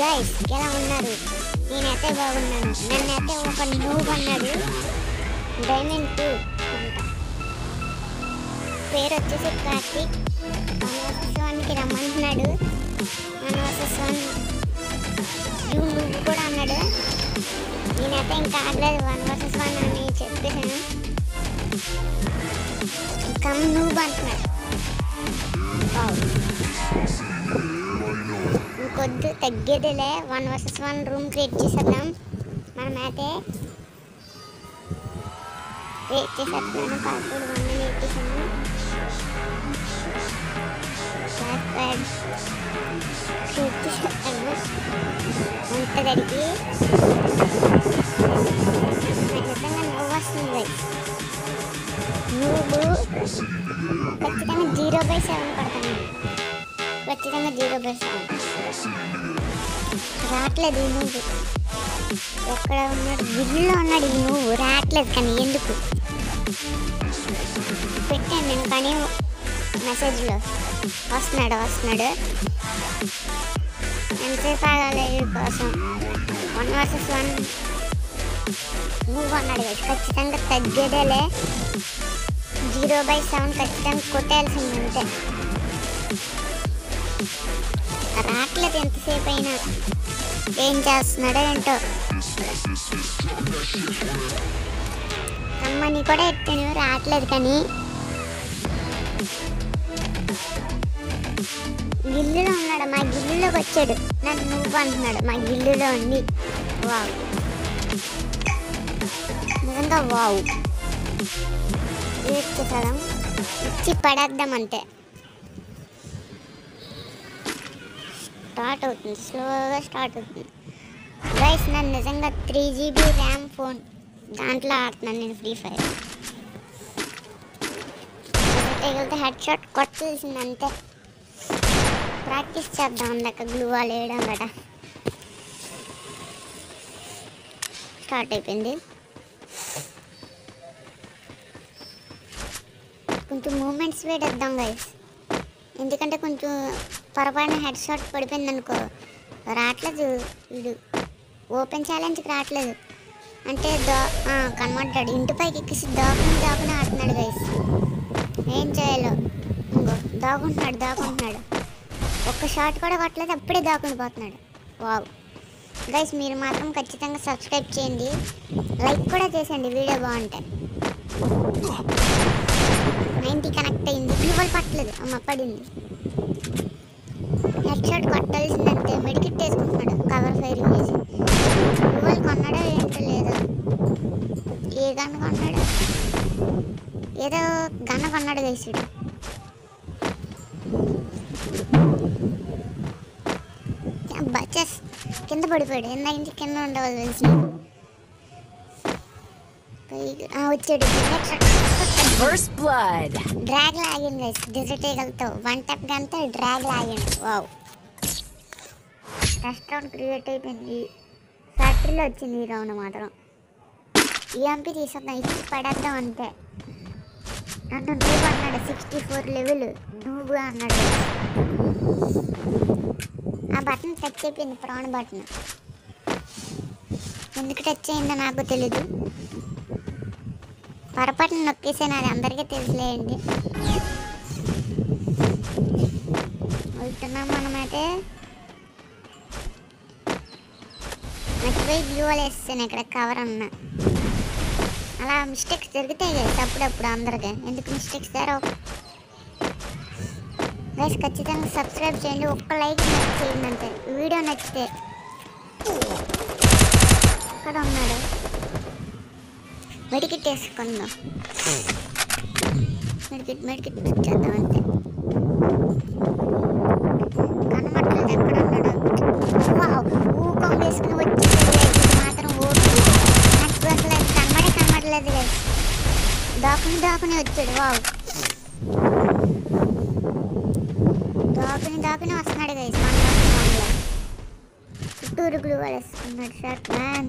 Guys ఎలా ఉన్నారు నేనైతే బాగున్నాను నన్నైతే ఒక నువ్వు అన్నాడు డైమండ్ టూ అంట పేరు వచ్చేసి కార్తీక్ వన్ వర్సెస్ వన్కి రమ్మంటున్నాడు వన్ వర్సెస్ వన్ యూ నువ్వు కూడా అన్నాడు నేనైతే ఇంకా ఆగలేదు వన్ వర్సెస్ వన్ అని చెప్పేసాను కమ్ నువ్వు అంటున్నాడు వావ్. ఇంకొద్దు తగ్గేదిలే one versus one room create చేసేద్దాం మనమైతే క్రియేట్ చేసేస్తున్నాను పాస్వర్డ్ వన్ అని ఇచ్చేసాను పాస్వర్డ్ క్రియేట్ చేసేస్తాను అంత గడికి నాకు నిజంగా నవ్వు వస్తుంది నువ్వు ఖచ్చితంగా జీరో బై సెవెన్ పడతాను ఖచ్చితంగా జీరో బై సెవెన్ రావట్లేదు ఈ నువ్వు ఎక్కడ ఉన్నాడు గిల్లులో ఉన్నాడు ఈ నువ్వు రావట్లేదు కానీ ఎందుకు పెట్టాను నేను కానీ మెసేజ్లో వస్తున్నాడు వస్తున్నాడు ఎంతసేపు ఆగాలి వీడి కోసం వన్ వర్సెస్ వన్ నువ్వు అన్నాడు కదా ఖచ్చితంగా తగ్గేదేలే జీరో బై సెవెన్ ఖచ్చితంగా కొట్టేయాల్సింది అంతే రావట్లేదు ఎంతసేపు అయినా ఏం చేస్తున్నాడో ఏంటో అమ్మని కూడా ఎట్టాను రావట్లేదు కానీ గిల్లులో ఉన్నాడు మా గిల్లులోకి వచ్చాడు నన్ను నువ్వు అంటున్నాడు మా గిల్లులో ఉండి వావ్ నిజంగా వావ్ ఇచ్చేసాం ఇచ్చి పడేద్దాం అంతే స్టార్ట్ అవుతుంది స్లోగా స్టార్ట్ అవుతుంది గైస్ నన్ను నిజంగా త్రీ జీబీ ర్యామ్ ఫోన్ దాంట్లో ఆడుతున్నాను నేను ఫ్రీ ఫైర్ తగిలితే హెడ్ షాట్ కొట్టేసింది అంతే ప్రాక్టీస్ చేద్దాం అందాక గ్లూ వాల్ వేయడం గట స్టార్ట్ అయిపోయింది కొంచెం మూమెంట్స్ వేడేద్దాం గైస్ ఎందుకంటే కొంచెం పొరపాటున హెడ్ షాట్ పడిపోయింది అనుకో రావట్లేదు వీడు ఓపెన్ ఛాలెంజ్కి రావట్లేదు అంటే దా ఆ, కనబడ్డాడు ఇంటిపైకి ఎక్కిసి దాకుని దాకుని ఆడుతున్నాడు గైస్ ఏం చేయాలో ఇంకో దాకుంటున్నాడు దాకుంటున్నాడు ఒక్క షాట్ కూడా కొట్టలేదు అప్పుడే దాకుని పోతున్నాడు వావ్ గైస్ మీరు మాత్రం ఖచ్చితంగా సబ్స్క్రైబ్ చేయండి లైక్ కూడా చేసేయండి వీడియో బాగుంటాయి నైంటీ కనెక్ట్ అయింది గ్లూవల్ పట్టలేదు అమ్మ పడింది హెడ్ షాట్ కొట్టాల్సిందంటే మెడికిట్ వేసుకుంటున్నాడు కవర్ ఫైరింగ్ వేసి గ్లూవల్ కొన్నాడో ఏంటో లేదో ఏ గన్ కొన్నాడు ఏదో గన్న కొన్నాడు వేసాడు బచెస్ కింద పడిపోయాడు ఇందాక నుంచి కింద ఉండవాలి తెలిసి పైకి- ఆ, వచ్చాడు First blood. డ్రాగ్ లాగింది గైస్ డిజిటేగల్తో వన్ టప్ గంతా డ్రాగ్ లాగింది వావ్ రెస్టారెంట్ క్రియేట్ అయిపోయింది ఫ్యాక్టరీలో వచ్చింది ఈ రౌండ్ మాత్రం ఈఎంపీ తీసేద్దాం ఇచ్చి పడేద్దాం అంతే నన్ను నువ్వు అన్నాడు సిక్స్టీ ఫోర్ లెవెల్ నువ్వు అన్నాడు ఆ బటన్ టచ్ అయిపోయింది ప్రాణ్ బటన్ ఎందుకు టచ్ అయిందో నాకు తెలీదు పొరపాటున నొక్కేసాను అది అందరికీ తెలిసిలేయండి వెళ్తున్నాం మనమైతే మర్చిపోయి బ్లూ వాల్ వేస్తాను ఇక్కడ కవర్ అన్న అలా మిస్టేక్స్ జరుగుతాయి కదా అప్పుడప్పుడు అందరికీ ఎందుకు మిస్టేక్స్ జరగవు గైస్ ఖచ్చితంగా సబ్స్క్రైబ్ చేయండి ఒక్క లైక్ చేయండి అంతే వీడియో నచ్చితే ఇక్కడ ఉన్నాడు మెడికిట్ వేసుకుందాం మెడికిట్ మెడికిట్ వచ్చేద్దాం అంతే కనబట్టలేదు ఎక్కడ ఉన్నాడు వావ్ ఊకం వేసుకుని వచ్చేసాడు guys. ఇది మాత్రం ఓకే నాకు అసలు కనబడే కనబడలేదు guys. దాకుని దాకుని వచ్చాడు వావ్ దాకుని దాకుని వస్తున్నాడు గైస్ మన వస్తున్నాడు చుట్టూరు గ్లూ వేసుకున్నాడు షర్ట్ మ్యాన్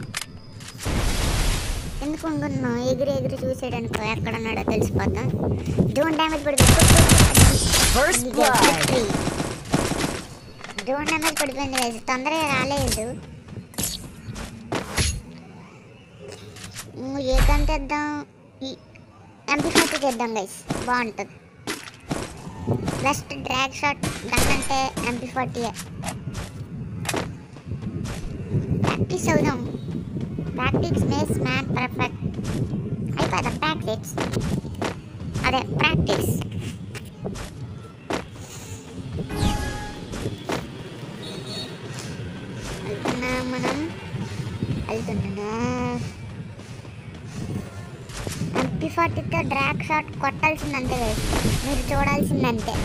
ఎందుకు ఉంటున్నావు ఎగిరి ఎగిరి చూసాడనుకో ఎక్కడ ఉన్నాడో తెలిసిపోతాం డోంట్ డ్యామేజ్ పడిపోయి First blood. డ్రోన్ డ్యామేజ్ పడిపోయింది గైస్ తొందరగా రాలేదు ఉమ్, ఏ గన్ తెద్దాం ఎంపీ ఫార్టీ చేద్దాం గైస్ బాగుంటుంది బెస్ట్ డ్రాగ్ షాట్ గన్ అంటే ఎంపీ ఫార్టీయే ప్రాక్టీస్ అవుదాం ప్రాక్టీస్ మేస్ మ్యాన్ పర్ఫెక్ట్ అయిపోదాం ప్రాక్టీస్ అదే ప్రాక్టీస్ వెళ్తున్నా మనం వెళ్తున్నా ఎంపీ ఫార్టీతో డ్రాగ్ షాట్ కొట్టాల్సిందంతే guys. మీరు చూడాల్సిందంతే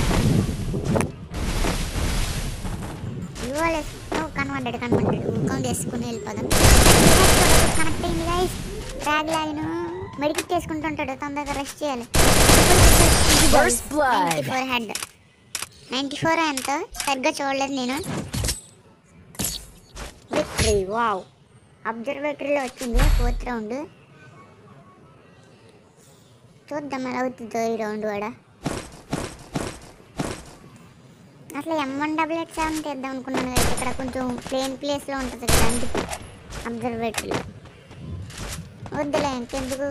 యూఎల్ఎస్ కనబడ్డాడు కనబడ్డాడు కౌంట్ చేసుకుని వెళ్ళిపోదాం కనెక్ట్ అయింది గైస్ డ్రాగ్ లాగిన మెడికిట్ చేసుకుంటుంటాడు తొందరగా రెస్ట్ చేయాలి First blood. Four head ninety four ఎంత సరిగ్గా చూడలేదు నేను విక్టరీ వావ్ అబ్జర్వేటరీలో వచ్చింది ఫోర్త్ రౌండ్ చూద్దాం ఎలా అవుతుందో ఈ రౌండ్ కూడా అసలు M one double eight seven తెద్దాం అనుకున్నాను కదా ఇక్కడ కొంచెం ప్లేన్ ప్లేస్లో ఉంటుంది కదా అందుకు అబ్జర్వేటరీలో వద్దులే ఇంకెందుకు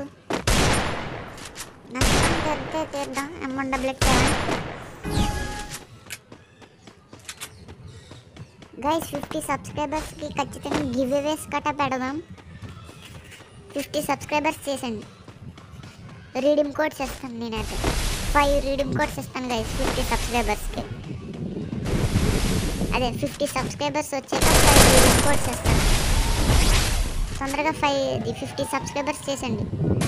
నష్టం తెద్దే తీద్దాం M one double eight seven guys fifty సబ్స్క్రైబర్స్కి ఖచ్చితంగా గివ్ అవేస్ కట్ట పెడదాం ఫిఫ్టీ సబ్స్క్రైబర్స్ చేసండి రీడింగ్ కోడ్స్ ఇస్తాను నేనైతే ఫైవ్ రీడింగ్ కోడ్స్ ఇస్తాను గైస్ ఫిఫ్టీ సబ్స్క్రైబర్స్కి అదే ఫిఫ్టీ సబ్స్క్రైబర్స్ వచ్చాక ఫైవ్ రీడింగ్ కోడ్స్ ఇస్తాను తొందరగా ఫైవ్ ఫిఫ్టీ సబ్స్క్రైబర్స్ చేసండి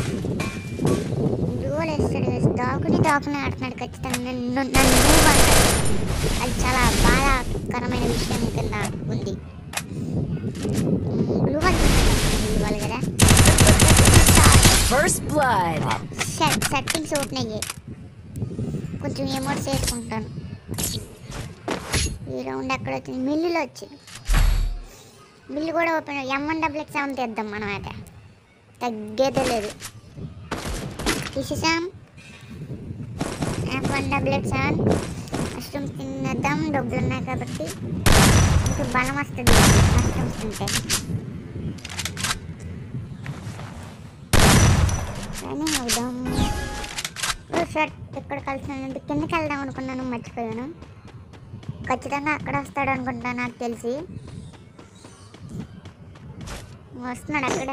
గోల్ వేస్తాడు guys. దాకుని దాకుని ఆడుతున్నాడు ఖచ్చితంగా నన్ను నన్ను move అంటాడు అది చాలా బాధాకరమైన విషయం కింద ఉంది బ్లూ వాళ్ళు బ్లూ వాళ్ళు కదా First blood. Set settings open అయ్యాయి కొంచెం ఎమోట్స్ వేసుకుంటాను ఈ రౌండ్ ఎక్కడ వచ్చింది మిల్లులో వచ్చింది మిల్లు కూడా open M one double X seven తెద్దాం మనం అయితే తగ్గేదే లేదు తీసేసాం M one double X seven mushrooms తినేద్దాం డబ్బులు ఉన్నాయి కాబట్టి ఇంకా బలం వస్తుంది మష్రూమ్స్ తింటే కానీ అవుదాం ఓ షర్ట్ ఎక్కడ కలిసానంటే కిందకి వెళ్దాం అనుకున్నాను మర్చిపోయాను ఖచ్చితంగా అక్కడ వస్తాడు అనుకుంటా నాకు తెలిసి వస్తున్నాడు అక్కడే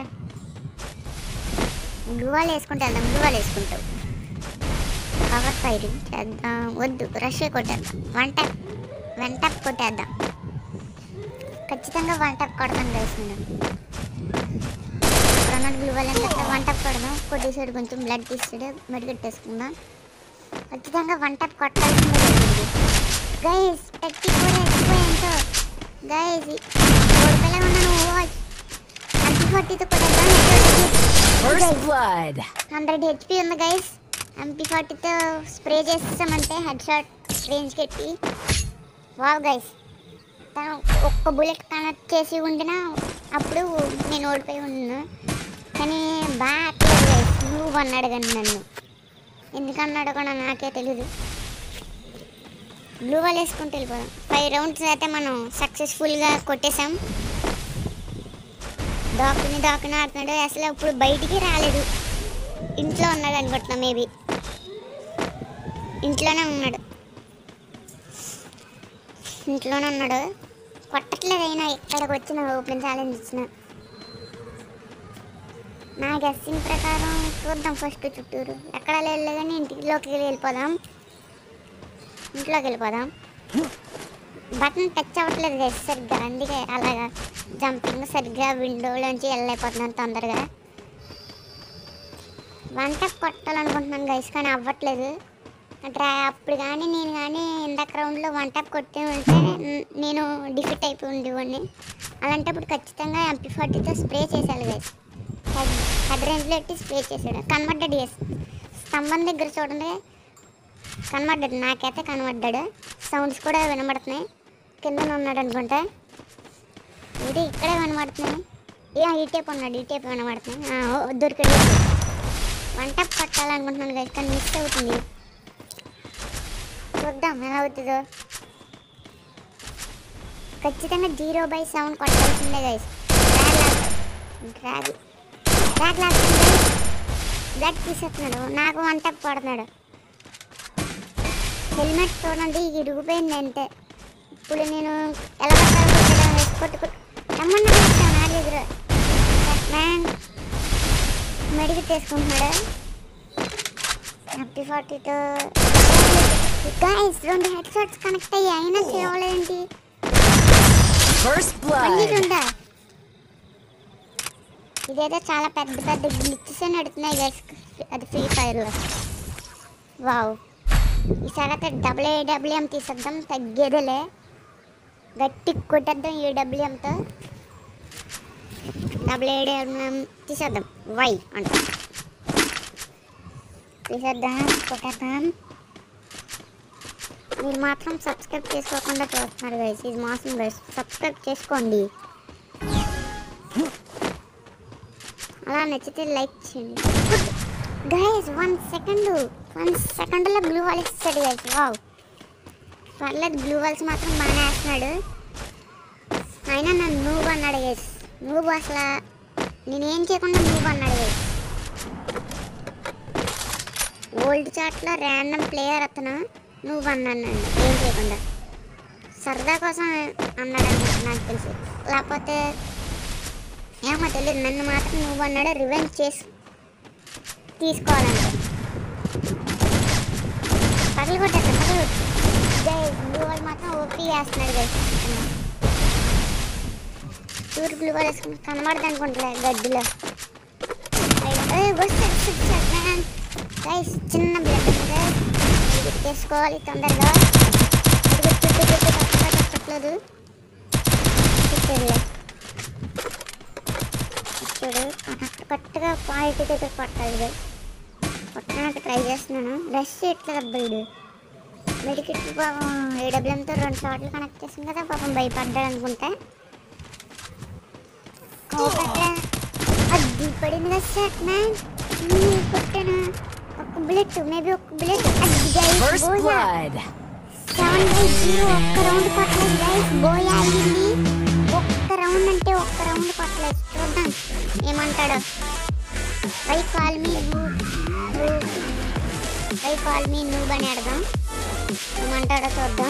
గ్లూవాల్ వేసుకుంటే వెళ్దాం గ్లూవాల్ వేసుకుంటావు కవర్ ఫైరింగ్ చేద్దాం వద్దు రష్ కొట్టేద్దాం వన్ టైప్ వన్ టైప్ కొట్టేద్దాం ఖచ్చితంగా వన్ టైప్ కొడతాను కలిసి నేను రొనాల్డ్ గ్లూవాల్ ఎంత వన్ టైప్ కొడదాం కొట్టేసాడు కొంచెం బ్లడ్ తీసాడు మెడికెట్టేసుకుందాం ఖచ్చితంగా వన్ టైప్ కొట్టాల్సిందే గైస్ థర్టీ ఫోర్ అయిపోయాయంతో గైస్ ఓడిపోలే ఉన్నాను వాచ్ థర్టీ ఫార్టీతో కొట్టేద్దాం First blood. హండ్రెడ్ హెచ్పి ఉంది గైస్ ఎంపీ ఫార్టీతో స్ప్రే చేసేసామంటే హెడ్ షాట్ రేంజ్కి ఎట్టి వావ్ గైస్ తను ఒక్క బుల్లెట్ కనెక్ట్ చేసి ఉండినా అప్పుడు నేను ఓడిపోయి ఉన్నాను కానీ బాగా గైస్ నువ్వు అన్నాడు కానీ నన్ను ఎందుకన్నాడు కూడా నాకే తెలీదు బ్లూ వాల్ వేసుకుంటూ వెళ్ళిపోదాం ఫైవ్ రౌండ్స్ అయితే మనం సక్సెస్ఫుల్గా కొట్టేసాం దాక్కుని దాక్కుని ఆడుతున్నాడు అసలు ఇప్పుడు బయటికి రాలేదు ఇంట్లో ఉన్నాడు అనుకుంటున్నా మేబీ ఇంట్లోనే ఉన్నాడు ఇంట్లోనే ఉన్నాడు కొట్టట్లేదు అయినా ఎక్కడికి వచ్చిన ఓపెన్ ఛాలెంజ్ ఇచ్చిన నా గెస్సింగ్ ప్రకారం చూద్దాం ఫస్ట్ చుట్టూరు ఎక్కడ లేదు కానీ ఇంటిలోకి వెళ్ళిపోదాం ఇంట్లోకి వెళ్ళిపోదాం బటన్ టచ్ అవ్వట్లేదు గైస్ సరిగ్గా అందుకే అలాగా జంపింగ్ సరిగ్గా విండోలోంచి వెళ్ళైపోతున్నాను తొందరగా వంట కొట్టాలనుకుంటున్నాను గైస్ కానీ అవ్వట్లేదు ట్రా అప్పుడు కానీ నేను కానీ ఇందాక రౌండ్లో వన్ టాప్ కొట్టి ఉంటే న- నేను డిఫిట్ అయిపోయి ఉండేవాడిని అలాంటప్పుడు ఖచ్చితంగా ఎంపీ ఫార్టీతో స్ప్రే చేశాడు గైస్ హెడ్ హెడ్ రేంజ్లో పెట్టి స్ప్రే చేశాడు కనబడ్డాడు ఎస్ స్తంభం దగ్గర చూడండి కనబడ్డాడు నాకైతే కనబడ్డాడు సౌండ్స్ కూడా వినబడుతున్నాయి కింద ఉన్నాడు అనుకుంటా ఇది ఇక్కడే వినబడుతున్నాయి ఏ ఈ టైప్ ఉన్నాడు ఈ టైప్ వినబడుతున్నాయి ఆ, ఓ, దొరికాడు వంట పట్టాలనుకుంటున్నాను కదా కానీ మిస్ అవుతుంది చూద్దాం ఎలా అవుతుందో ఖచ్చితంగా జీరో బై సెవెన్ కొట్టాల్సిందే గైస్ డ్రాగ్ డ్రాగ్ లాగుతుంది బ్లడ్ తీసేస్తున్నాడు నాకు వన్ టప్ పడుతున్నాడు హెల్మెట్ చూడండి ఇరిగిపోయింది అంతే ఇప్పుడు నేను ఎలా పట్టాలో కొట్టు కొట్టు రమ్మన్నా కొట్టాను నా దగ్గర మ్యాన్ మెడికి తీసుకుంటున్నాడు ఫిఫ్టీ ఫార్టీతో గైస్ రెండు హెడ్ షాట్స్ కనెక్ట్ అయ్యి అయినా చేయలేంటి First మళ్ళీ blood. ఉందా ఇదేదో చాలా పెద్ద పెద్ద గ్లిచ్స్ నడుతున్నాయి గైస్ అది ఫ్రీ ఫైర్లో వావ్ ఈసారి అయితే డబుల్ ఏడబ్ల్యూఎం తీసేద్దాం తగ్గేదేలే గట్టి కొట్టేద్దాం ఏడబ్ల్యూఎంతో డబుల్ ఏడబ్ల్యూఎం తీసేద్దాం వై అంట తీసేద్దాం కొట్టేద్దాం మీరు మాత్రం సబ్స్క్రైబ్ చేసుకోకుండా చూస్తున్నారు గైస్ ఇది మాసం గైస్ సబ్స్క్రైబ్ చేసుకోండి అలా నచ్చితే లైక్ చేయండి గైస్ వన్ సెకండ్ వన్ సెకండ్లో బ్లూ వాల్ ఇస్తాడు గైస్ వావ్ పర్లేదు బ్లూ వాల్స్ మాత్రం బాగానే వేస్తున్నాడు అయినా నన్ను నువ్వు అన్నాడు గైస్ నువ్వు అసలు నేనేం చేయకుండా నువ్వు అన్నాడు గైస్ ఓల్డ్ చాట్లో ర్యాండమ్ ప్లేయర్ అతను నువ్వు అన్నాను ఏం చేయకుండా సరదా కోసం అన్నాడు అనుకుంటా నాకు తెలిసి లేకపోతే ఏమో తెలియదు నన్ను మాత్రం నువ్వు అన్నాడు రివెంజ్ చేసి తీసుకోవాలంటే పగలు కొట్టేస్తా పగలు గైస్ బ్లూ వాల్ మాత్రం ఓపీ వేస్తున్నాడు గైస్ చూడు బ్లూ వాల్ వేసుకుని కనబడదు అనుకుంటలే గడ్డిలో గైస్ చిన్న బ్లడ్ ఇది తీసుకోవాలి తొందరగా ఇది గుర్తు గుర్తు గుర్తు తప్పట్లేదు చూడలే చూడు కరెక్ట్ కరెక్ట్గా క్వాలిటీ దగ్గర పట్టాలి కొట్టడానికి ట్రై చేస్తున్నాను రష్ చేయట్లేదు అబ్బాయిడు మెడికెట్ పాపం ఏడబ్ల్యూఎంతో రెండు షాట్లు కనెక్ట్ చేసింది కదా పాపం భయపడ్డాడు అనుకుంటా కోపట్లే అది పడింది కదా షాట్ మ్యాన్ కొట్టాను ఒక బుల్లెట్ మేబీ ఒక బుల్లెట్ అది First guys blood. Seven by zero ఒక్క రౌండ్ కొట్టలేదు గైస్ బోయ్ ఆగింది ఒక్క రౌండ్ అంటే ఒక్క రౌండ్ కొట్టలేదు చూద్దాం ఏమంటాడో bye call me bye call me noob అని అడదాం ఏమంటాడో చూద్దాం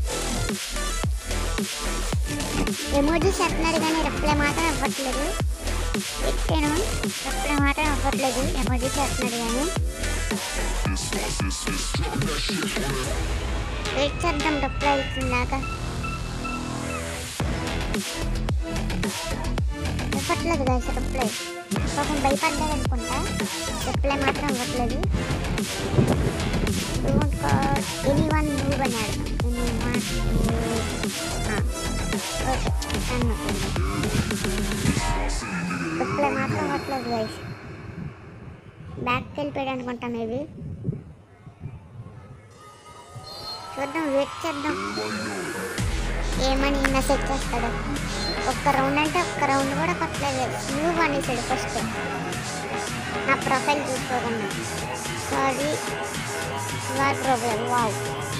ఎమోజీ చెప్తున్నాడు కానీ రిప్లై మాత్రం ఇవ్వట్లేదు పెట్టాను రిప్లై మాత్రం ఇవ్వట్లేదు ఎమోజీ చెప్తున్నాడు కానీ వెయిట్ చేద్దాం రిప్లై ఇచ్చిందాక ఇవ్వట్లేదు గాయస్ రిప్లై పాపం భయపడ్డాడు అనుకుంటా రిప్లై మాత్రం ఇవ్వట్లేదు don't call anyone move అని అడతాం ఎనీ వన్ ఓకే రిప్లై మాత్రం ఇవ్వట్లేదు గైస్ బ్యాక్కి వెళ్ళిపోయాడు అనుకుంటా మేబీ చూద్దాం వెయిట్ చేద్దాం ఏమని మెసేజ్ చేస్తాడు ఒక్క రౌండ్ అంటే ఒక్క రౌండ్ కూడా కొట్టలేదు నువ్వు అనేసాడు ఫస్ట్ నా ప్రొఫైల్ చూసుకోకుండా sorry your problem wow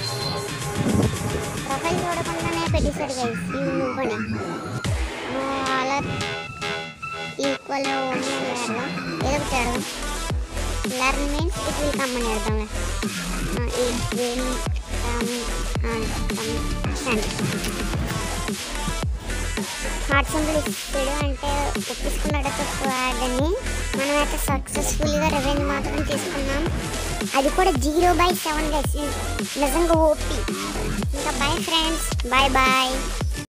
profile చూడకుండానే పెట్టేశాడు గైస్ ఇవి నువ్వు అని నువ్వు అలా ఈక్వల్ ఓన్లీ అని అడదాం ఏదో ఒకటి అడదాం learn means it will come అని అడదాం it will come heart symbol ఇస్తాడు అంటే ఒప్పించుకున్నాడు తక్కువ ఆడని మనమైతే సక్సెస్ఫుల్గా రెవెన్యూ మాత్రం తీసుకున్నాం అది కూడా జీరో బై సెవెన్ గైస్ నిజంగా ఓపి ఇంకా బాయ్ ఫ్రెండ్స్ బాయ్ బాయ్